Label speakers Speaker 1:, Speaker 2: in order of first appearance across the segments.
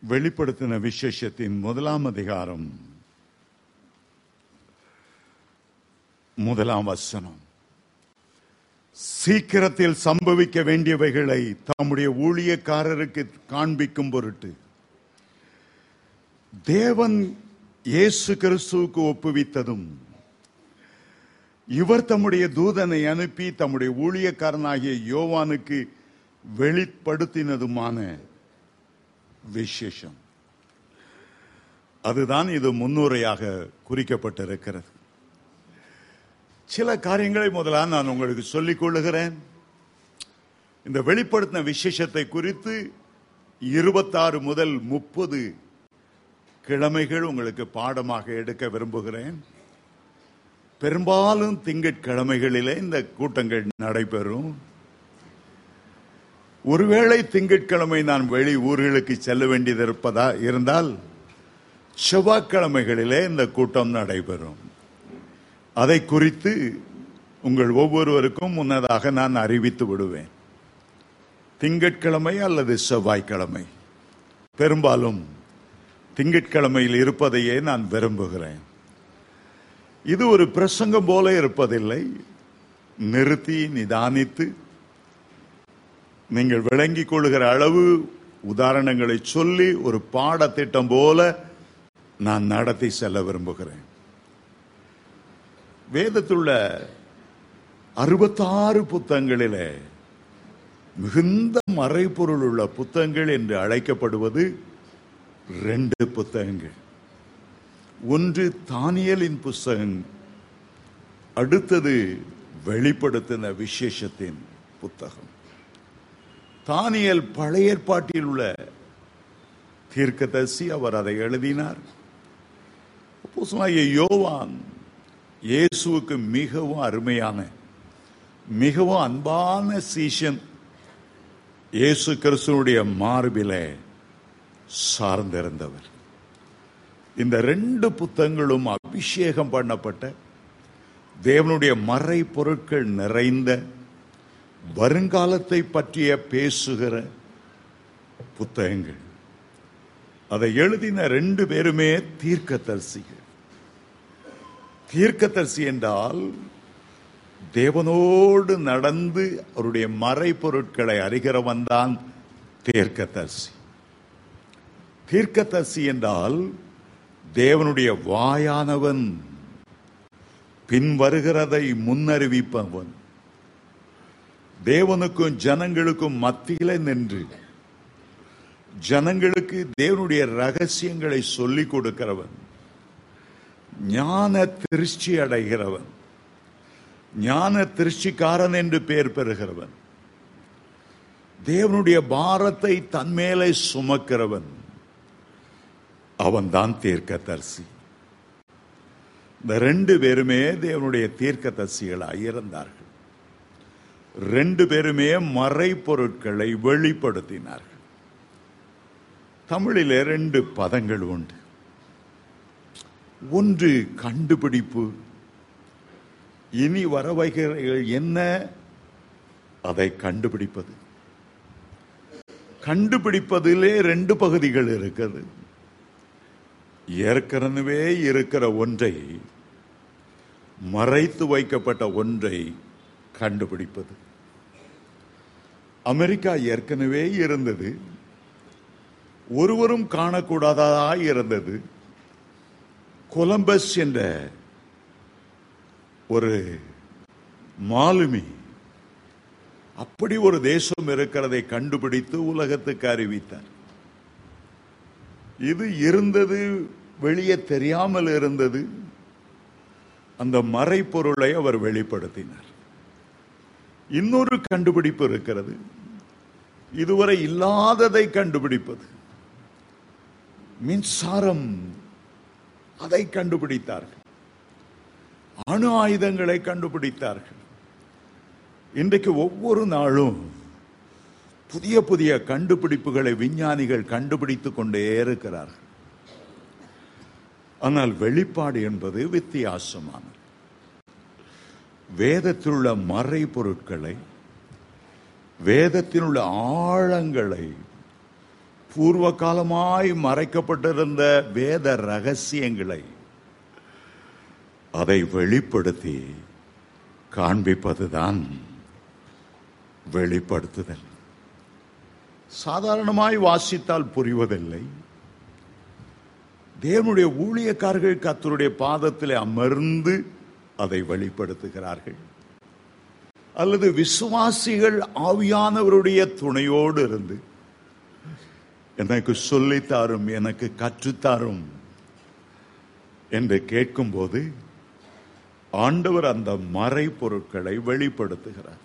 Speaker 1: வெளிப்படுத்தின விசேஷத்தின் முதலாம் அதிகாரம் முதலாம் வசனம் சீக்கிரத்தில் சம்பவிக்க வேண்டியவைகளை தம்முடைய ஊழியக்காரருக்கு காண்பிக்கும் பொருட்டு தேவன் இயேசு கிறிஸ்துவுக்கு ஒப்புவித்ததும் இவர் தம்முடைய தூதனை அனுப்பி தம்முடைய ஊழியக்காரனாகிய யோவானுக்கு வெளிப்படுத்தினதுமான விசேஷம் அதுதான் இது முன்னுரையாக குறிக்கப்பட்டிருக்கிறது சில காரியங்களை முதலாக நான் உங்களுக்கு சொல்லிக் கொள்ளுகிறேன் இந்த வெளிப்படுத்தின விசேஷத்தை குறித்து இருபத்தாறு முதல் முப்பது கிழமைகள் உங்களுக்கு பாடமாக எடுக்க விரும்புகிறேன் பெரும்பாலும் திங்கட்கிழமைகளிலே இந்த கூட்டங்கள் நடைபெறும் ஒருவேளை திங்கட்கிழமை நான் வெளி ஊர்களுக்கு செல்ல வேண்டியது இருப்பதா இருந்தால் செவ்வாய்க்கிழமைகளிலே இந்த கூட்டம் நடைபெறும் அதை குறித்து உங்கள் ஒவ்வொருவருக்கும் முன்னதாக நான் அறிவித்து விடுவேன் திங்கட்கிழமை அல்லது செவ்வாய்க்கிழமை பெரும்பாலும் திங்கட்கிழமையில் இருப்பதையே நான் விரும்புகிறேன் இது ஒரு பிரசங்கம் போல இருப்பதில்லை நிறுத்தி நிதானித்து நீங்கள் விளங்கிக் கொள்ளுகிற அளவு உதாரணங்களை சொல்லி ஒரு பாடத்திட்டம் போல நான் நடத்தி செல்ல விரும்புகிறேன் வேதத்துள்ள அறுபத்தாறு புத்தகங்களிலே மிகுந்த மறைபொருள் உள்ள புத்தகங்கள் என்று அழைக்கப்படுவது ரெண்டு புத்தகங்கள் ஒன்று தானியலின் புஸ்தகம் அடுத்தது வெளிப்படுத்தின விசேஷத்தின் புத்தகம் தானியல் பழைய ஏற்பாட்டில் உள்ள தீர்க்கதரிசி அவர் அதை எழுதினார் அப்போஸ்தலனாகிய யோவான் இயேசுவுக்கு மிகவும் அருமையான மிகவும் அன்பான சீஷன் இயேசு கிறிஸ்துவனுடைய மார்பிலே சார்ந்திருந்தவர் இந்த ரெண்டு புத்தகங்களும் அபிஷேகம் பண்ணப்பட்ட தேவனுடைய மறை பொருட்கள் நிறைந்த வருங்காலத்தை பற்றிய பேசுகிற புத்தகங்கள் அதை எழுதின ரெண்டு பேருமே தீர்க்கதரிசிகள் தீர்க்கதரிசி என்றால் தேவனோடு நடந்து அவருடைய மறைபொருட்களை அறிகிறவன் தான் தீர்க்கதரிசி தீர்க்கதரிசி என்றால் தேவனுடைய வாயானவன் பின் வருகிறதை முன்னறிவிப்பவன் தேவனுக்கும் ஜனங்களுக்கும் மத்தியில நின்று ஜனங்களுக்கு தேவனுடைய ரகசியங்களை சொல்லிக் கொடுக்கிறவன் ஞான திருச்சி அடைகிறவன் ஞான திருச்சிக்காரன் என்று பெயர் பெறுகிறவன் தேவனுடைய பாரத்தை தன்மேலே சுமக்கிறவன் அவன்தான் தீர்க்கதரிசி இந்த ரெண்டு பேருமே தேவனுடைய தீர்க்கதரிசிகளாய் இருந்தார்கள் ரெண்டு பேருமே மறைப்பொருட்களை வெளிப்படுத்தினார்கள் தமிழிலே ரெண்டு பதங்கள் உண்டு ஒன்று கண்டுபிடிப்பு இனி வரவைகள் என்ன அதை கண்டுபிடிப்பது கண்டுபிடிப்பதிலே ரெண்டு பகுதிகள் இருக்கிறது ஏற்கனவே இருக்கிற ஒன்றை மறைத்து வைக்கப்பட்ட ஒன்றை கண்டுபிடிப்பது அமெரிக்கா ஏற்கனவே இருந்தது ஒருவரும் காணக்கூடாததாய் இருந்தது கொலம்பஸ் என்ற ஒரு மாலுமி அப்படி ஒரு தேசம் இருக்கிறதை கண்டுபிடித்து உலகத்துக்கு அறிவித்தார் இது இருந்தது வெளியே தெரியாமல் இருந்தது அந்த மறைப்பொருளை அவர் வெளிப்படுத்தினார் இன்னொரு கண்டுபிடிப்பு இருக்கிறது இதுவரை இல்லாததை கண்டுபிடிப்பது மின்சாரம் அதை கண்டுபிடித்தார்கள் அணு ஆயுதங்களை கண்டுபிடித்தார்கள் இன்றைக்கு ஒவ்வொரு நாளும் புதிய புதிய கண்டுபிடிப்புகளை விஞ்ஞானிகள் கண்டுபிடித்துக் கொண்டே இருக்கிறார்கள் ஆனால் வெளிப்பாடு என்பது வித்தியாசமானது வேதத்திலுள்ள மறைபொருட்களை வேதத்திலுள்ள ஆழங்களை பூர்வ காலமாய் மறைக்கப்பட்டிருந்த வேத ரகசியங்களை அதை வெளிப்படுத்தி காண்பிப்பதுதான் வெளிப்படுத்துதல் சாதாரணமாய் வாசித்தால் புரிவதில்லை தேவனுடைய ஊழியக்காரர்கள் கத்தருடைய பாதத்தில் அமர்ந்து அதை வெளிப்படுத்துகிறார்கள் அல்லது விசுவாசிகள் ஆவியானவருடைய துணையோடு இருந்து எனக்கு சொல்லித்தாரும் எனக்கு கற்றுத்தாரும் என்று கேட்கும்போது ஆண்டவர் அந்த மறை பொருட்களை வெளிப்படுத்துகிறார்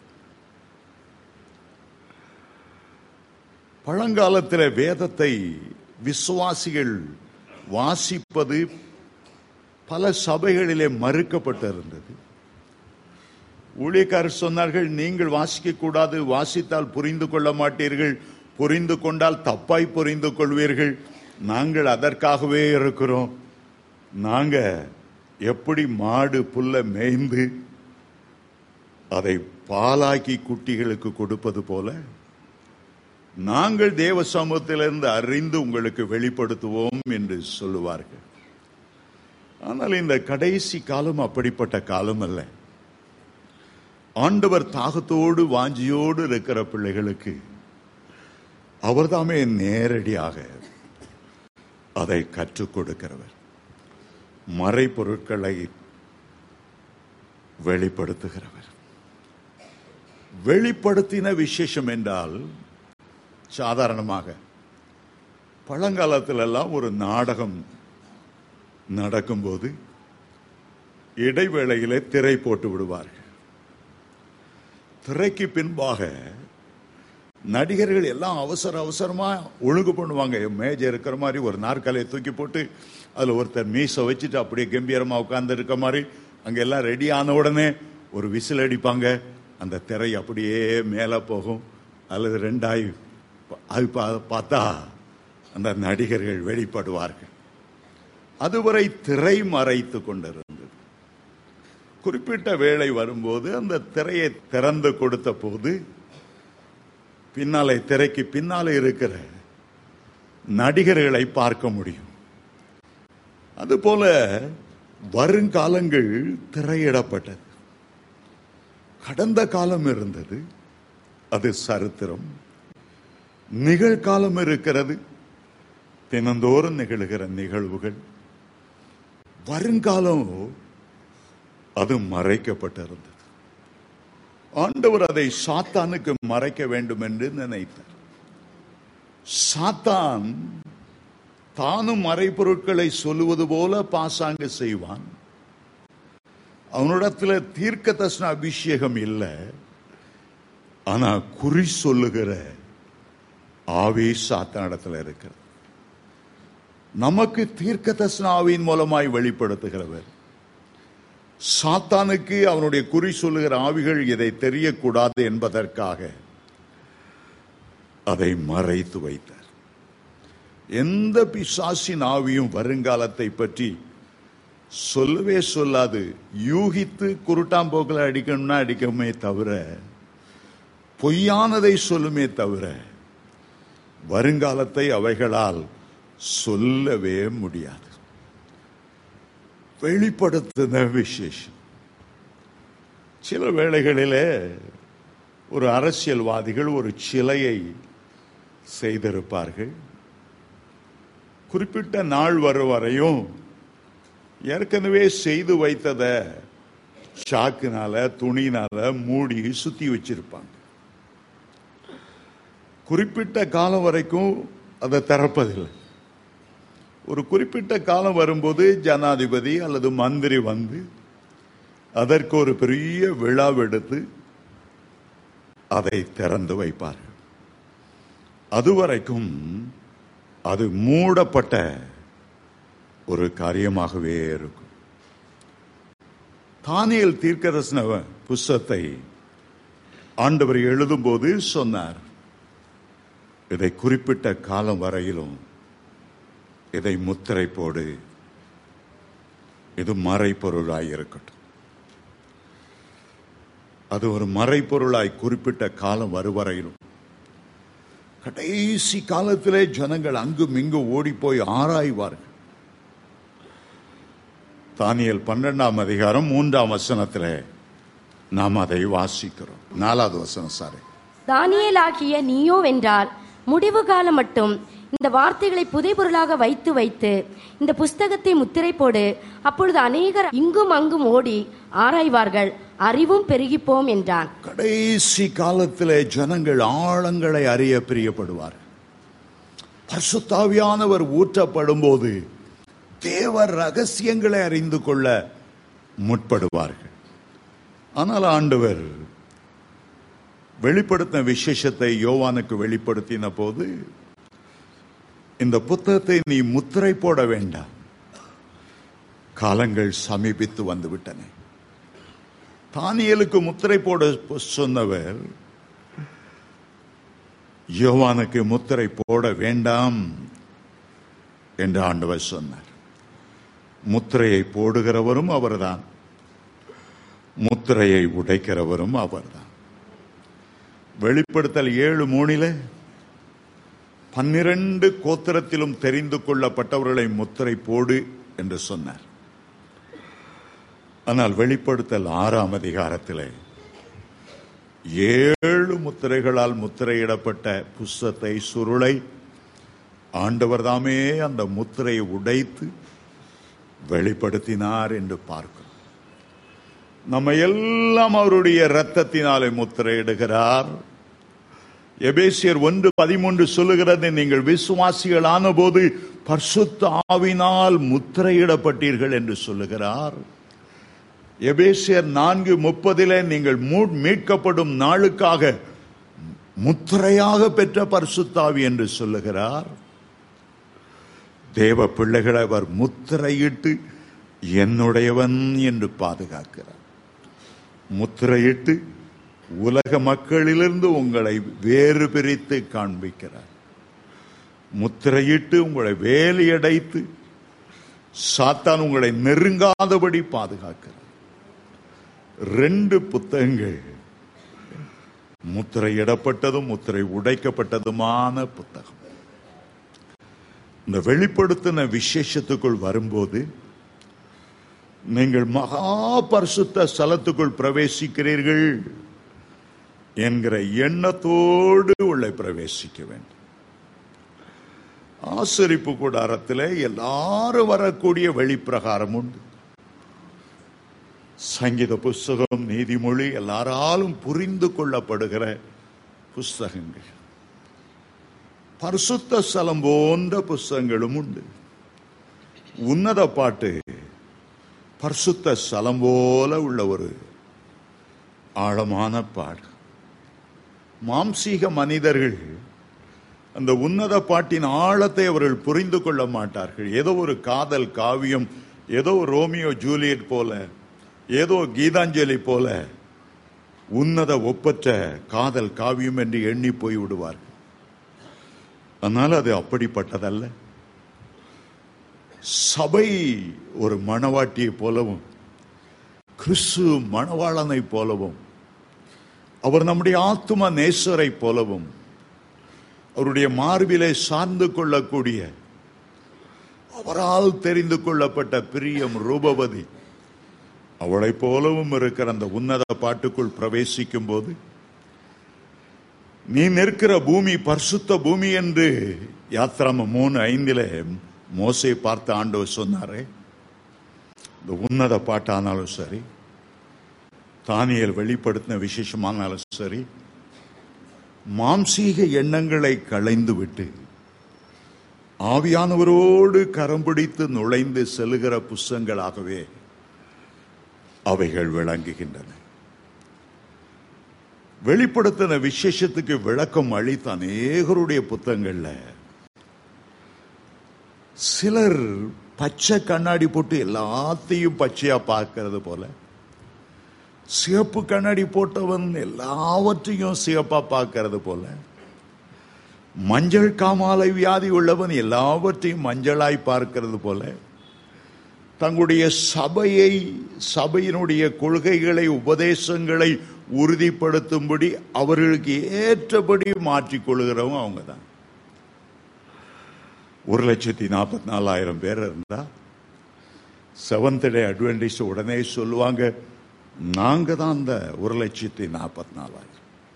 Speaker 1: பழங்காலத்தில் வேதத்தை விசுவாசிகள் வாசிப்பது பல சபைகளிலே மறுக்கப்பட்டிருந்தது ஊழியக்காரர் சொன்னார்கள் நீங்கள் வாசிக்க கூடாது வாசித்தால் புரிந்து கொள்ள மாட்டீர்கள் புரிந்து கொண்டால் தப்பாய் புரிந்து கொள்வீர்கள் நாங்கள் அதற்காகவே இருக்கிறோம் நாங்க எப்படி மாடு புல்ல மேய்ந்து அதை பாலாக்கி குட்டிகளுக்கு கொடுப்பது போல நாங்கள் தேவ சமூகத்திலிருந்து அறிந்து உங்களுக்கு வெளிப்படுத்துவோம் என்று சொல்லுவார்கள் ஆனால் இந்த கடைசி காலம் அப்படிப்பட்ட காலம் அல்ல ஆண்டவர் தாகத்தோடு வாஞ்சியோடு இருக்கிற பிள்ளைகளுக்கு அவர்தாமே நேரடியாக அதை கற்றுக் கொடுக்கிறவர் மறைப்பொருட்களை வெளிப்படுத்துகிறவர் வெளிப்படுத்தின விசேஷம் என்றால் சாதாரணமாக பழங்காலத்தில் எல்லாம் ஒரு நாடகம் நடக்கும்போது இடைவேளையிலே திரை போட்டு விடுவார்கள் திரைக்கு பின்பாக நடிகர்கள் எல்லாம் அவசர அவசரமா ஒழுங்கு பண்ணுவாங்க மேஜை இருக்கிற மாதிரி ஒரு நாற்காலியை தூக்கி போட்டு அதுல ஒருத்தர் மீசை வச்சுட்டு அப்படியே கம்பீரமா உட்கார்ந்து இருக்க மாதிரி அங்க எல்லாம் ரெடி ஆன உடனே ஒரு விசில் அடிப்பாங்க அந்த திரை அப்படியே மேல போகும் அல்லது ரெண்டாய் அது பா- பார்த்தா அந்த நடிகர்கள் வெளிப்படுவார்கள் அதுவரை திரை மறைத்து கொண்டிருந்தது குறிப்பிட்ட வேளை வரும்போது அந்த திரையை திறந்து கொடுத்த போது பின்னாலே திரைக்கு பின்னாலே இருக்கிற நடிகர்களை பார்க்க முடியும் அதுபோல வருங்காலங்கள் திரையிடப்பட்டது கடந்த காலம் இருந்தது அது சரித்திரம் நிகழ்காலம் இருக்கிறது தினந்தோறும் நிகழ்கிற நிகழ்வுகள் வருங்காலம் அது மறைக்கப்பட்டிருந்தது ஆண்டவர் அதை சாத்தானுக்கு மறைக்க வேண்டும் என்று நினைத்தார் சாத்தான் தானும் மறைப்பொருட்களை சொல்லுவது போல பாசாங்கு செய்வான் அவனிடத்துல தீர்க்க தர்சன அபிஷேகம் இல்லை ஆனா குறி சொல்லுகிற ஆவி சாத்தானிடத்துல இருக்கிறது நமக்கு தீர்க்க தர்சன ஆவியின் மூலமாய் வெளிப்படுத்துகிறவர் சாத்தானுக்கு அவனுடைய குறி சொல்லுகிற ஆவிகள் இதை தெரியக்கூடாது என்பதற்காக அதை மறைத்து வைத்தார் எந்த பிசாசின் ஆவியும் வருங்காலத்தை பற்றி சொல்லவே சொல்லாது யூகித்து குருட்டாம்போக்கில் அடிக்கணும்னா அடிக்கமே தவிர பொய்யானதை சொல்லுமே தவிர வருங்காலத்தை அவைகளால் சொல்லவே முடியாது வெளிப்படுத்தின விசேஷம் சில வேளைகளிலே ஒரு அரசியல்வாதிகள் ஒரு சிலையை செய்திருப்பார்கள் குறிப்பிட்ட நாள் வரும் வரையும் ஏற்கனவே செய்து வைத்தத சாக்குனால துணினால மூடி சுத்தி வச்சிருப்பாங்க குறிப்பிட்ட காலம் வரைக்கும் அதை திறப்பதில்லை ஒரு குறிப்பிட்ட காலம் வரும்போது ஜனாதிபதி அல்லது மந்திரி வந்து அதற்கு ஒரு பெரிய விழாவெடுத்து அதை திறந்து வைப்பார்கள் அதுவரைக்கும் அது மூடப்பட்ட ஒரு காரியமாகவே இருக்கும் தானியல் தீர்க்கதர்சன புஸ்தத்தை ஆண்டவர் எழுதும்போது சொன்னார் இதை குறிப்பிட்ட காலம் வரையிலும் இதை முத்திரை போடு இது மறைப்பொருளாய் இருக்கட்டும் அது ஒரு மறைப்பொருளாய் குறிப்பிட்ட காலம் வருவரையிலும் கடைசி காலத்திலே ஜனங்கள் அங்கும் இங்கும் ஓடி போய் ஆராய்வார்கள் தானியல் பன்னெண்டாம் அதிகாரம் மூன்றாம் வசனத்திலே நாம் அதை வாசிக்கிறோம் நாலாவது வசனம் சாரி
Speaker 2: தானியேலாகிய நீயோ வென்றால் முடிவு காலம் மட்டும் இந்த வார்த்தைகளை புதைபொருளாக வைத்து வைத்து இந்த புஸ்தகத்தை முத்திரை போடு அப்பொழுது அநேகர் இங்கும் அங்கும் ஓடி ஆராய்வார்கள் அறிவும் பெருகிப்போம் என்றான்
Speaker 1: கடைசி காலத்திலே ஜனங்கள் ஆழங்களை அறிய பிரியப்படுவார் பரிசுத்தாவியானவர் ஊற்றப்படும் போது தேவர் ரகசியங்களை அறிந்து கொள்ள முற்படுவார்கள் ஆனால் ஆண்டவர் வெளிப்படுத்தின விசேஷத்தை யோவானுக்கு வெளிப்படுத்தின போது இந்த புத்தகத்தை நீ முத்திரை போட வேண்டாம் காலங்கள் சமீபித்து வந்து விட்டன தானியலுக்கு முத்திரை போட சொன்னவர் யோவானுக்கு முத்திரை போட வேண்டாம் என்று ஆண்டவர் சொன்னார் முத்திரையை போடுகிறவரும் அவர்தான் முத்திரையை உடைக்கிறவரும் அவர்தான் வெளிப்படுத்தல் ஏழு மூணில பன்னிரண்டு கோத்திரத்திலும் தெரிந்து கொள்ளப்பட்டவர்களை முத்திரை போடு என்று சொன்னார் ஆனால் வெளிப்படுத்தல் ஆறாம் அதிகாரத்திலே ஏழு முத்திரைகளால் முத்திரையிடப்பட்ட புஸ்தத்தை சுருளை ஆண்டவர் தாமே அந்த முத்திரையை உடைத்து வெளிப்படுத்தினார் என்று பார்க்கிறோம் நம்ம எல்லாம் அவருடைய இரத்தத்தினாலே முத்திரையிடுகிறார் எபேசியர் ஒன்று பதிமூன்று சொல்லுகிறது நீங்கள் விசுவாசிகள் ஆனபோது பர்சுத்த ஆவினால் முத்திரையிடப்பட்டீர்கள் என்று சொல்லுகிறார் எபேசியர் நான்கு முப்பதிலே நீங்கள் மூ- மீட்கப்படும் நாளுக்காக முத்திரையாக பெற்ற பரிசுத்தாவி என்று சொல்லுகிறார் தேவ பிள்ளைகளை அவர் முத்திரையிட்டு என்னுடையவன் என்று பாதுகாக்கிறார் முத்திரையிட்டு உலக மக்களிலிருந்து உங்களை வேறு பிரித்து காண்பிக்கிறார் முத்திரையிட்டு உங்களை வேலியடைத்து சாத்தான் உங்களை நெருங்காதபடி பாதுகாக்கிறார் ரெண்டு புத்தகங்கள் முத்திரையிடப்பட்டதும் முத்திரை உடைக்கப்பட்டதுமான புத்தகம் இந்த வெளிப்படுத்தின விசேஷத்துக்குள் வரும்போது நீங்கள் மகா பரிசுத்த ஸ்தலத்துக்குள் பிரவேசிக்கிறீர்கள் என்கிற எண்ணத்தோடு உள்ளே பிரவேசிக்க வேண்டும் ஆசரிப்பு கூடாரத்தில் எல்லாரும் வரக்கூடிய வெளிப்பிரகாரம் உண்டு சங்கீத புஸ்தகம் நீதிமொழி எல்லாராலும் புரிந்து கொள்ளப்படுகிற புஸ்தகங்கள் பரிசுத்த ஸ்தலம் போன்ற புஸ்தகங்களும் உண்டு உன்னத பாட்டு பரிசுத்த ஸ்தலம் போல உள்ள ஒரு ஆழமான பாடு மாம்சீக மனிதர்கள் அந்த உன்னத பாட்டின் ஆழத்தை அவர்கள் புரிந்து கொள்ள மாட்டார்கள் ஏதோ ஒரு காதல் காவியம் ஏதோ ரோமியோ ஜூலியட் போல ஏதோ கீதாஞ்சலி போல உன்னத ஒப்பற்ற காதல் காவியம் என்று எண்ணி போய் விடுவார்கள் ஆனால் அது அப்படிப்பட்டதல்ல சபை ஒரு மணவாட்டியை போலவும் கிறிஸ்து மணவாளனை போலவும் அவர் நம்முடைய ஆத்தும நேசரை போலவும் அவருடைய மார்பிலே சார்ந்து கொள்ளக்கூடிய அவரால் தெரிந்து கொள்ளப்பட்ட பிரியம் ரூபவதி அவளைப் போலவும் இருக்கிற அந்த உன்னத பாட்டுக்குள் பிரவேசிக்கும் போது நீ நிற்கிற பூமி பரிசுத்த பூமி என்று யாத்திராம மூணு ஐந்திலே மோசை பார்த்து ஆண்டவர் சொன்னாரே இந்த உன்னத பாட்டானாலும் சரி தானியல் வெளிப்படுத்தின விசேஷமானாலும் சரி மாம்சீக எண்ணங்களை களைந்து விட்டு ஆவியானவரோடு கரம் பிடித்து நுழைந்து செல்லுகிற புஸ்தங்களாகவே அவைகள் விளங்குகின்றன வெளிப்படுத்தின விசேஷத்துக்கு விளக்கம் அளித்த அநேகருடைய புத்தகங்கள்ல சிலர் பச்சை கண்ணாடி போட்டு எல்லாத்தையும் பச்சையா பார்க்கிறது போல சிவப்பு கண்ணாடி போட்டவன் எல்லாவற்றையும் சிவப்பா பார்க்கிறது போல மஞ்சள் காமாலை வியாதி உள்ளவன் எல்லாவற்றையும் மஞ்சளாய் பார்க்கிறது போல தங்களுடைய சபையை சபையினுடைய கொள்கைகளை உபதேசங்களை உறுதிப்படுத்தும்படி அவர்களுக்கு ஏற்றபடி மாற்றிக்கொள்கிறவங்க அவங்க தான் ஒரு லட்சத்தி நாற்பத்தி நாலாயிரம் பேர் இருந்தா செவன்த் டே அட்வென்டிஸ்ட் உடனே சொல்லுவாங்க நாங்க தான் அந்த ஒரு லட்சத்தி நாற்பத்தி நாலாயிரம்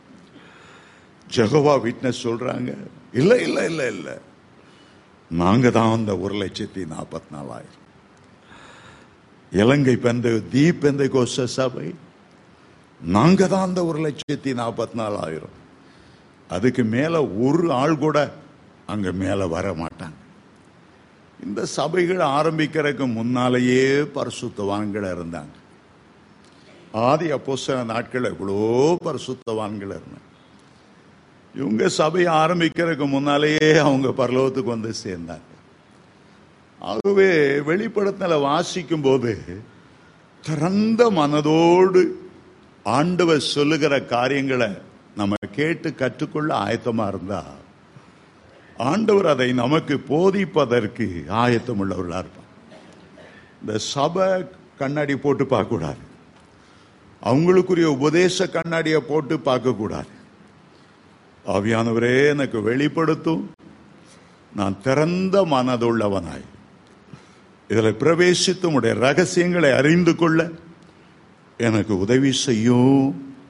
Speaker 1: ஜெகவா விட்னஸ் சொல்றாங்க இல்ல இல்ல இல்ல இல்ல நாங்க தான் அந்த ஒரு லட்சத்தி நாற்பத்தி நாலாயிரம் இலங்கை பெந்த தீப் பெந்த கோஷ சபை நாங்க தான் அந்த ஒரு லட்சத்தி நாற்பத்தி நாலாயிரம் அதுக்கு மேல ஒரு ஆள் கூட அங்க மேல வர மாட்டாங்க இந்த சபைகள் ஆரம்பிக்கிறதுக்கு முன்னாலேயே பரிசுத்தவான்கள் இருந்தாங்க ஆதி அப்போஸ்தல நாட்கள் எவ்வளோ பரிசுத்தவான்கள் இருந்தாங்க இவங்க சபை ஆரம்பிக்கிறதுக்கு முன்னாலேயே அவங்க பரலோகத்துக்கு வந்து சேர்ந்தாங்க ஆகவே வெளிப்படத்துல வாசிக்கும் போது திறந்த மனதோடு ஆண்டவர் சொல்லுகிற காரியங்களை நம்ம கேட்டு கற்றுக்கொள்ள ஆயத்தமா இருந்தா ஆண்டவர் அதை நமக்கு போதிப்பதற்கு ஆயத்தம் உள்ளவர்களா இருப்பான் இந்த சபை கண்ணாடி போட்டு பார்க்க கூடாது அவங்களுக்குரிய உபதேச கண்ணாடியை போட்டு பார்க்க கூடாது ஆவியானவரே எனக்கு வெளிப்படுத்தும் நான் திறந்த மனதுள்ளவனாய் இதில் பிரவேசித்து உடைய ரகசியங்களை அறிந்து கொள்ள எனக்கு உதவி செய்யும்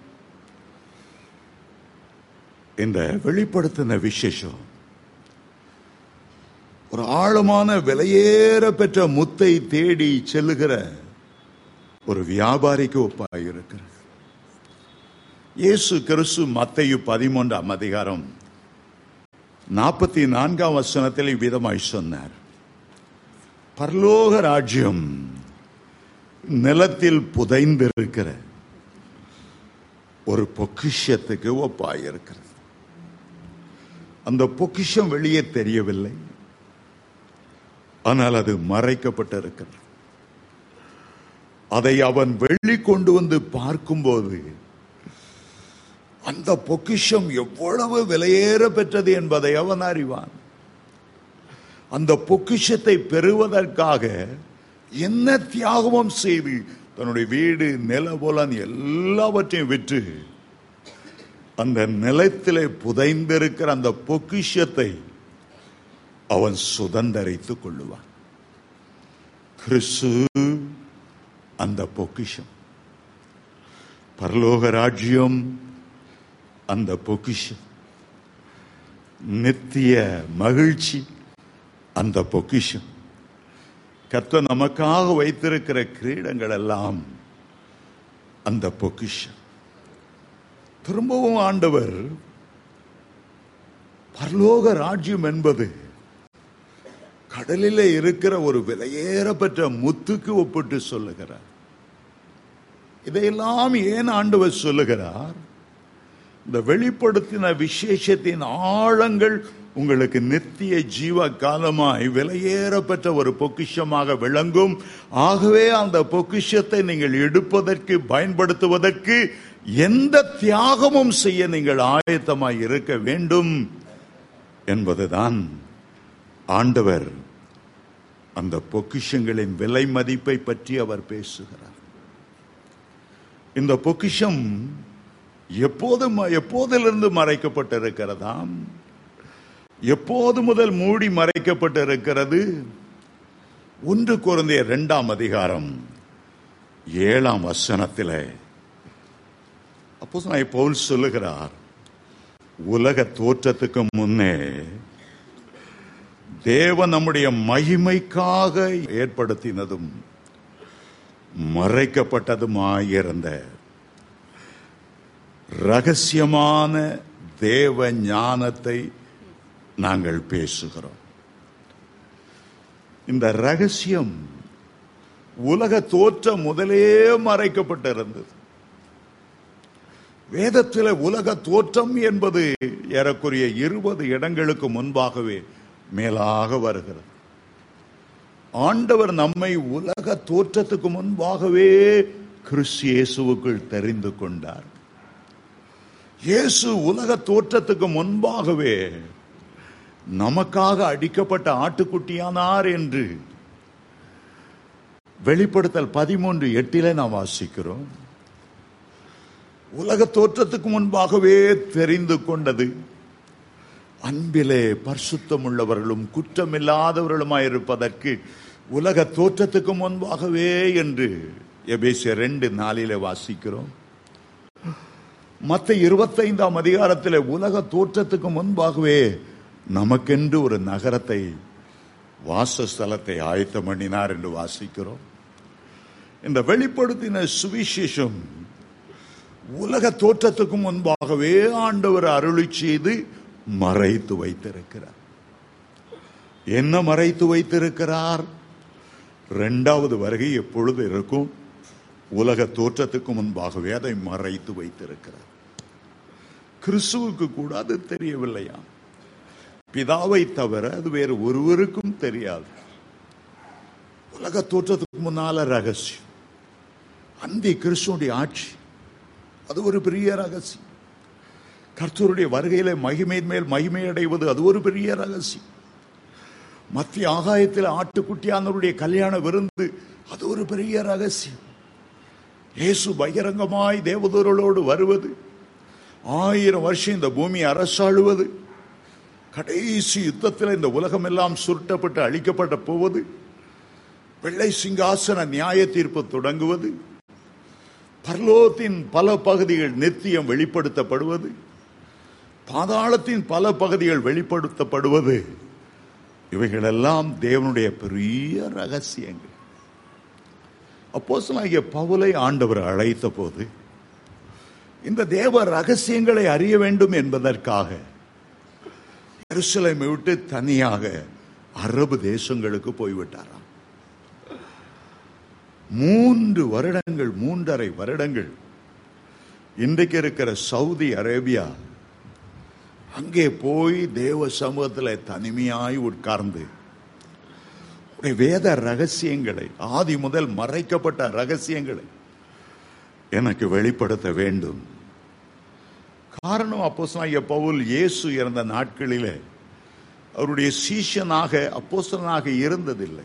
Speaker 1: இந்த வெளிப்படுத்தின விசேஷம் ஒரு ஆழமான விலையேற பெற்ற முத்தை தேடி செல்லுகிற ஒரு வியாபாரிக்கு ஒப்பாயிருக்கிறது இயேசு கிறிஸ்து மத்தையு பதிமூன்றாம் அதிகாரம் நாற்பத்தி நான்காம் வசனத்தில் இவ்விதமாய் சொன்னார் பரலோக ராஜ்யம் நிலத்தில் புதைந்திருக்கிற ஒரு பொக்கிஷத்துக்கு ஒப்பாயிருக்கிறது அந்த பொக்கிஷம் வெளியே தெரியவில்லை ஆனால் அது மறைக்கப்பட்டிருக்கிறது அதை அவன் வெளி கொண்டு வந்து பார்க்கும்போது அந்த பொக்கிஷம் எவ்வளவு விலையேற பெற்றது என்பதை அவன் அறிவான் அந்த பொக்கிஷத்தை பெறுவதற்காக என்ன தியாகமும் செய்து தன்னுடைய வீடு நிலபோலன் எல்லாவற்றையும் விற்று அந்த நிலத்திலே புதைந்திருக்கிற அந்த பொக்கிஷத்தை அவன் சுதந்தரித்துக் கொள்ளுவான் கிறிஸ்து அந்த பொக்கிஷம் பரலோக ராஜ்யம் அந்த பொக்கிஷம் நித்திய மகிழ்ச்சி அந்த பொக்கிஷம் கர்த்தர் நமக்காக வைத்திருக்கிற கிரீடங்கள் எல்லாம் அந்த பொக்கிஷம் திரும்பவும் ஆண்டவர் பரலோக ராஜ்யம் என்பது கடலிலே இருக்கிற ஒரு விலையேறப்பெற்ற முத்துக்கு ஒப்பிட்டு சொல்லுகிறார் இதையெல்லாம் ஏன் ஆண்டவர் சொல்லுகிறார் இந்த வெளிப்படுத்தின விசேஷத்தின் ஆழங்கள் உங்களுக்கு நித்திய ஜீவ காலமாய் விலையேறப்பெற்ற ஒரு பொக்கிஷமாக விளங்கும் ஆகவே அந்த பொக்கிஷத்தை நீங்கள் எடுப்பதற்கு பயன்படுத்துவதற்கு எந்த தியாகமும் செய்ய நீங்கள் ஆயத்தமாய் இருக்க வேண்டும் என்பதுதான் ஆண்டவர் அந்த பொக்கிஷங்களின் விலை மதிப்பை பற்றி அவர் பேசுகிறார் இந்த பொக்கிஷம் எப்போது எப்போதிலிருந்து மறைக்கப்பட்டிருக்கிறதாம் எப்போது முதல் மூடி மறைக்கப்பட்டிருக்கிறது ஒன்று குழந்தைய இரண்டாம் அதிகாரம் ஏழாம் வசனத்தில் அப்போ நான் பவுல் சொல்லுகிறார் உலக தோற்றத்துக்கு முன்னே தேவன் நம்முடைய மகிமைக்காக ஏற்படுத்தினதும் மறைக்கப்பட்டதுமாயிருந்த ரகசியமான தேவ ஞானத்தை நாங்கள் பேசுகிறோம் இந்த ரகசியம் உலக தோற்றம் முதலே மறைக்கப்பட்டிருந்தது வேதத்தில் உலக தோற்றம் என்பது ஏறக்குறைய இருபது இடங்களுக்கு முன்பாகவே மேலாக வருகிறது ஆண்டவர் நம்மை உலக தோற்றத்துக்கு முன்பாகவே கிறிஸ்து இயேசுவுக்குள் தெரிந்து கொண்டார் இயேசு உலக தோற்றத்துக்கு முன்பாகவே நமக்காக அடிக்கப்பட்ட ஆட்டுக்குட்டியானார் என்று வெளிப்படுத்தல் பதிமூன்று எட்டில நாம் வாசிக்கிறோம் உலக தோற்றத்துக்கு முன்பாகவே தெரிந்து கொண்டது அன்பிலே பரிசுத்தம் உள்ளவர்களும் குற்றமில்லாதவர்களுமாயிருப்பதற்கு உலக தோற்றத்துக்கு முன்பாகவே என்று எபேசிய ரெண்டு நாளிலே வாசிக்கிறோம் மத்த இருபத்தைந்தாம் அதிகாரத்தில் உலக தோற்றத்துக்கு முன்பாகவே நமக்கென்று ஒரு நகரத்தை வாசஸ்தலத்தை ஆயத்தம் பண்ணினார் என்று வாசிக்கிறோம் இந்த வெளிப்படுத்தின சுவிசேஷம் உலக தோற்றத்துக்கு முன்பாகவே ஆண்டவர் அருளி செய்து மறைத்து வைத்திருக்கிறார் என்ன மறைத்து வைத்திருக்கிறார் இரண்டாவது வருகை எப்பொழுது இருக்கும் உலக தோற்றத்துக்கு முன்பாகவே அதை மறைத்து வைத்திருக்கிறார் கிறிஸ்துவுக்கு கூட அது தெரியவில்லையா பிதாவை தவிர அது வேறு ஒருவருக்கும் தெரியாது உலக தோற்றத்துக்கு முன்னால ரகசியம் அந்தி கிறிஸ்துடைய ஆட்சி அது ஒரு பெரிய ரகசியம் கர்த்தருடைய வருகையில மகிமை மேல் மகிமை அடைவது அது ஒரு பெரிய ரகசியம் மத்திய ஆகாயத்தில் ஆட்டுக்குட்டியானவருடைய கல்யாண விருந்து அது ஒரு பெரிய ரகசியம் இயேசு பகிரங்கமாய் தேவதூர்களோடு வருவது ஆயிரம் வருஷம் இந்த பூமி அரசாளுவது கடைசி யுத்தத்தில் இந்த உலகம் எல்லாம் சுருட்டப்பட்டு அழிக்கப்பட்ட போவது வெள்ளை சிங்காசன நியாய தீர்ப்பு தொடங்குவது பர்லோகத்தின் பல பகுதிகள் நித்தியம் வெளிப்படுத்தப்படுவது பாதாளத்தின் பல பகுதிகள் வெளிப்படுத்தப்படுவது இவைகளெல்லாம் தேவனுடைய பெரிய ரகசியங்கள் அப்போஸ்தலனாகிய பவுலை ஆண்டவர் அழைத்த போது இந்த தேவ ரகசியங்களை அறிய வேண்டும் என்பதற்காக எருசலேமை விட்டு தனியாக அரபு தேசங்களுக்கு போய்விட்டாராம் மூன்று வருடங்கள் மூன்றரை வருடங்கள் இன்றைக்கு இருக்கிற சவுதி அரேபியா அங்கே போய் தேவ சமூகத்தில் தனிமையாய் உட்கார்ந்து உடைய வேத ரகசியங்களை ஆதி முதல் மறைக்கப்பட்ட ரகசியங்களை எனக்கு வெளிப்படுத்த வேண்டும் காரணம் அப்போஸ்தலனாகிய பவுல் இயேசு இறந்த நாட்களிலே அவருடைய சீஷனாக அப்போஸ்தலனாக இருந்ததில்லை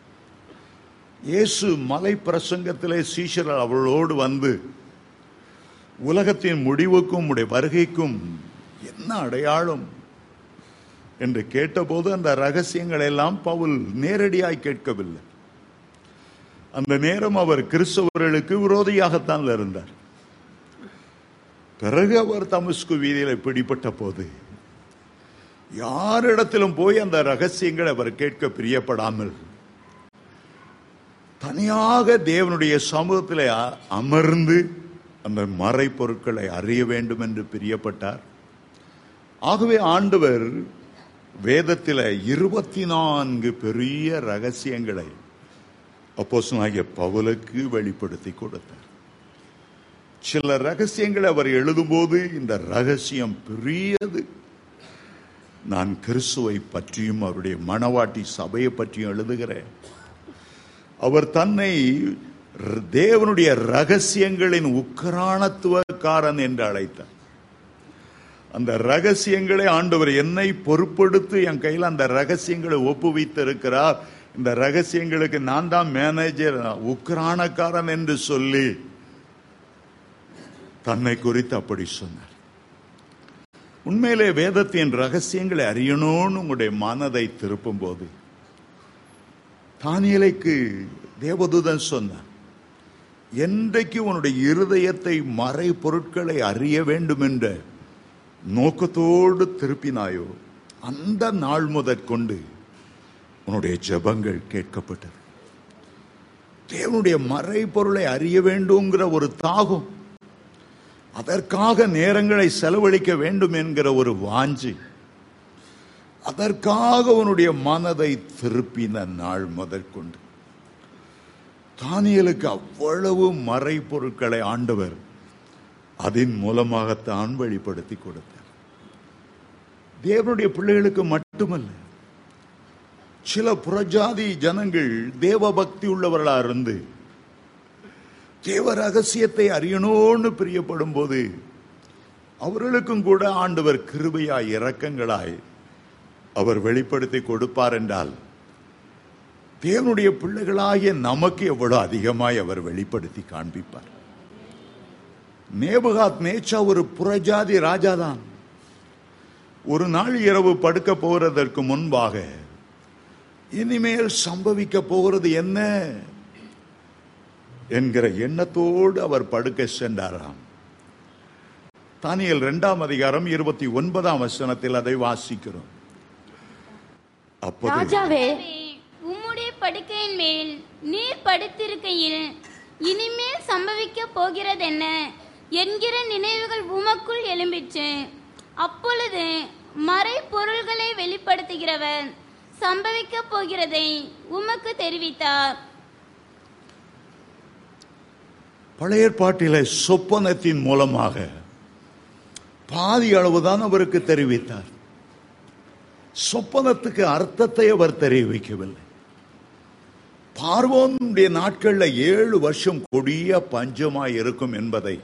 Speaker 1: இயேசு மலை பிரசங்கத்திலே சீஷர்கள் அவளோடு வந்து உலகத்தின் முடிவுக்கும் உடைய வருகைக்கும் என்ன அடையாளம் என்று கேட்டபோது அந்த ரகசியங்களை எல்லாம் பவுல் நேரடியாய் கேட்கவில்லை அந்த நேரம் அவர் கிறிஸ்தவர்களுக்கு விரோதியாகத்தான் இருந்தார் பிறகு அவர் தமஸ்கு வீதியில பிடிப்பட்ட போது யாரிடத்திலும் போய் அந்த ரகசியங்களை அவர் கேட்க பிரியப்படாமல் தனியாக தேவனுடைய சமூகத்தில் அ- அமர்ந்து அந்த மறைப்பொருட்களை அறிய வேண்டும் என்று பிரியப்பட்டார் ஆகவே ஆண்டவர் வேதத்தில் இருபத்தி நான்கு பெரிய ரகசியங்களை அப்போஸ்தலனாகிய பவுலுக்கு வெளிப்படுத்தி கொடுத்தார் சில ரகசியங்களை அவர் எழுதும்போது இந்த ரகசியம் பெரியது நான் கிறிஸ்துவை பற்றியும் அவருடைய மணவாட்டி சபையை பற்றியும் எழுதுகிறேன் அவர் தன்னை ர- தேவனுடைய ரகசியங்களின் உக்கராணத்துவக்காரன் என்று அழைத்தார் அந்த ரகசியங்களை ஆண்டவர் என்னை பொறுப்படுத்தி என் கையில் அந்த ரகசியங்களை ஒப்புவித்து இருக்கிறார் இந்த ரகசியங்களுக்கு நான் தான் மேனேஜர் உக்ரானக்காரன் என்று சொல்லி தன்னை குறித்து அப்படி சொன்னார் உண்மையிலே வேதத்தின் ரகசியங்களை அறியணும்னு உங்களுடைய மனதை திருப்பும் போது தானியலைக்கு தேவதூதன் சொன்னான் என்றைக்கு உன்னுடைய இருதயத்தை மறை பொருட்களை அறிய வேண்டும் என்ற நோக்கத்தோடு திருப்பினாயோ அந்த நாள் முதற்கொண்டு உன்னுடைய ஜெபங்கள் கேட்கப்பட்டது தேவனுடைய மறைபொருளை அறிய வேண்டுங்கிற ஒரு தாகம் அதற்காக நேரங்களை செலவழிக்க வேண்டும் என்கிற ஒரு வாஞ்சி அதற்காக உன்னுடைய மனதை திருப்பின நாள் முதற்கொண்டு தானியலுக்கு அவ்வளவு மறைபொருட்களை ஆண்டவர் அதன் மூலமாகத்தான் வெளிப்படுத்தி கொடுத்தார் தேவனுடைய பிள்ளைகளுக்கு மட்டுமல்ல சில புறஜாதி ஜனங்கள் தேவ பக்தி உள்ளவர்களா இருந்து தேவ ரகசியத்தை அறியணும்னு பிரியப்படும் போது அவர்களுக்கும் கூட ஆண்டவர் கிருபையாய் இரக்கங்களாய் அவர் வெளிப்படுத்தி கொடுப்பார் என்றால் தேவனுடைய பிள்ளைகளாகிய நமக்கு எவ்வளவு அதிகமாய் அவர் வெளிப்படுத்தி காண்பிப்பார் நேபுகாத் நேச்சா ஒரு புறஜாதி ராஜாதான் ஒரு நாள் இரவு படுக்க போகிறதற்கு முன்பாக இனிமேல் சம்பவிக்க போகிறது என்ன என்கிற எண்ணத்தோடு அவர் படுக்க சென்றாராம் தானியல் இரண்டாம் அதிகாரம் இருபத்தி ஒன்பதாம் வசனத்தில் அதை வாசிக்கிறோம் அப்போது
Speaker 2: ராஜாவே
Speaker 3: எனவே, உம்முடைய படுக்கையின் மேல் நீர் படுத்திருக்கையில் இனிமேல் சம்பவிக்க போகிறதென்ன என்கிற நினைவுகள் உமக்குள் எழும்பிற்று அப்பொழுது மறை பொருள்களை வெளிப்படுத்துகிறவர் சம்பவிக்க போகிறதை உமக்கு தெரிவித்தார்
Speaker 1: பழைய ஏற்பாட்டிலே சொப்பனத்தின் மூலமாக பாதி அளவுதான் அவருக்கு தெரிவித்தார் சொப்பனத்துக்கு அர்த்தத்தை அவர் தெரிவிக்கவில்லை பார்வோனுடைய நாட்கள்ல ஏழு வருஷம் கொடிய பஞ்சமாய் இருக்கும் என்பதை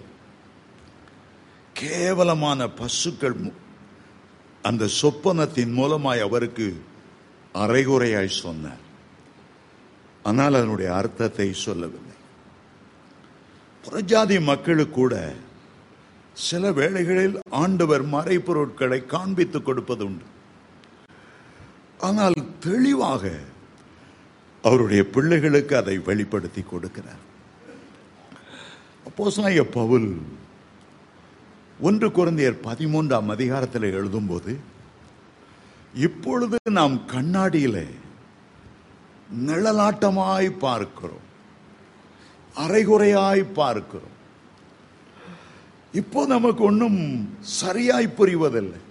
Speaker 1: கேவலமான பசுக்கள் மு- அந்த சொப்பனத்தின் மூலமாய் அவருக்கு அரைகுறையாய் சொன்னார் ஆனால் அதனுடைய அர்த்தத்தை சொல்லவில்லை புறஜாதி மக்களுக்கு கூட சில வேளைகளில் ஆண்டவர் மறைப்பொருட்களை காண்பித்துக் கொடுப்பது உண்டு ஆனால் தெளிவாக அவருடைய பிள்ளைகளுக்கு அதை வெளிப்படுத்தி கொடுக்கிறார் அப்போஸ்தலனாகிய பவுல் ஒன்று குழந்தையர் பதிமூன்றாம் அதிகாரத்தில் எழுதும்போது இப்பொழுது நாம் கண்ணாடியிலே நிழலாட்டமாய் பார்க்கிறோம் அரைகுறையாய் பார்க்கிறோம் இப்போ நமக்கு ஒன்றும் சரியாய் புரிவதில்லை